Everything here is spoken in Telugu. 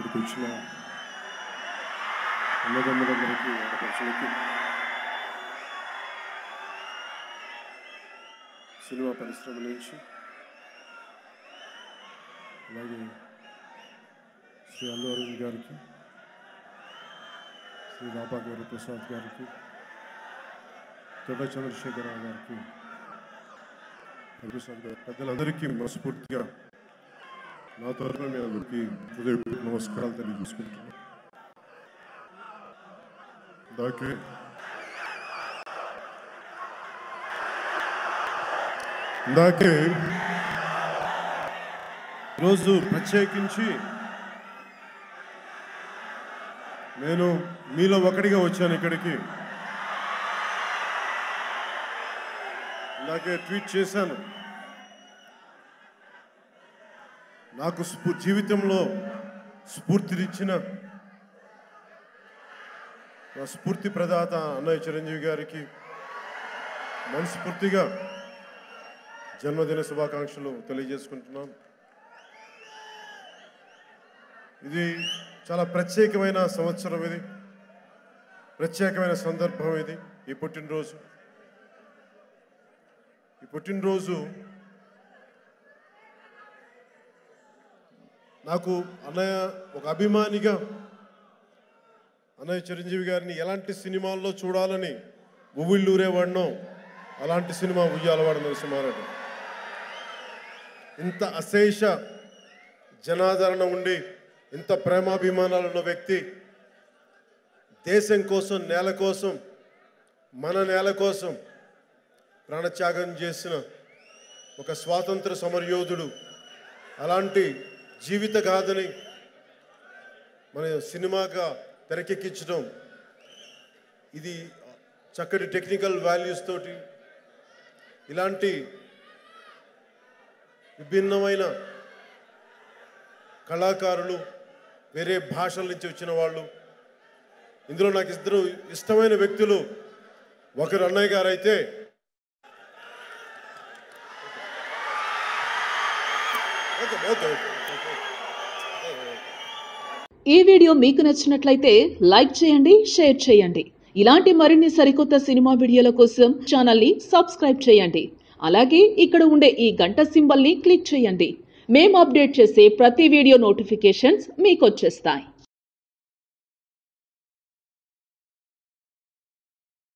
ఇక్కడికి వచ్చిన అన్నదమ్ములందరికీ ఆడపడుచులకి సినిమా పరిశ్రమ నుంచి అలాగే శ్రీ అల్లు అరవింద్ గారికి శ్రీ రాబా గారి ప్రసాద్ గారికి తొడ చంద్రశేఖరరావు గారికి ప్రసాద్ గారి పెద్దలందరికీ మనస్ఫూర్తిగా నా తరఫున మీ అందరికీ హృదయపూర్వక నమస్కారాలు తెలియజేసుకుంటున్నాను దాకే ఇందాకే ఈరోజు ప్రత్యేకించి నేను మీలో ఒకటిగా వచ్చాను ఇక్కడికి ఇందాకే ట్వీట్ చేశాను నాకు స్ఫూ జీవితంలో స్ఫూర్తినిచ్చిన నా స్ఫూర్తి ప్రదాత అన్నయ్య చిరంజీవి గారికి మనస్ఫూర్తిగా జన్మదిన శుభాకాంక్షలు తెలియజేసుకుంటున్నాను ఇది చాలా ప్రత్యేకమైన సంవత్సరం ఇది ప్రత్యేకమైన సందర్భం ఇది ఈ పుట్టినరోజు ఈ పుట్టినరోజు నాకు అన్నయ్య ఒక అభిమానిగా అన్నయ్య చిరంజీవి గారిని ఎలాంటి సినిమాల్లో చూడాలని ఉవ్విళ్ళూరేవాడినో అలాంటి సినిమా ఉయ్యాలవాడు నరసింహారెడ్డి ఇంత అశేష జనాదరణ ఉండి ఇంత ప్రేమాభిమానాలు ఉన్న వ్యక్తి దేశం కోసం నేల కోసం మన నేల కోసం ప్రాణత్యాగం చేసిన ఒక స్వాతంత్ర సమరయోధుడు అలాంటి జీవిత గాథని మన సినిమాగా తెరకెక్కించడం ఇది చక్కటి టెక్నికల్ వాల్యూస్ తోటి ఇలాంటి విభిన్నమైన కళాకారులు వేరే భాషల నుంచి వచ్చిన వాళ్ళు ఇందులో నాకు ఇద్దరు ఇష్టమైన వ్యక్తులు ఒకరు అన్నయ్య గారు అయితే ఓకే ఓకే ఓకే ఈ వీడియో మీకు నచ్చినట్లయితే లైక్ చేయండి షేర్ చేయండి ఇలాంటి మరిన్ని సరికొత్త సినిమా వీడియోల కోసం ఛానల్ని సబ్స్క్రైబ్ చేయండి అలాగే ఇక్కడ ఉండే ఈ గంట సింబల్ని క్లిక్ చేయండి మేము అప్డేట్ చేసే ప్రతి వీడియో నోటిఫికేషన్స్ మీకు వచ్చేస్తాయి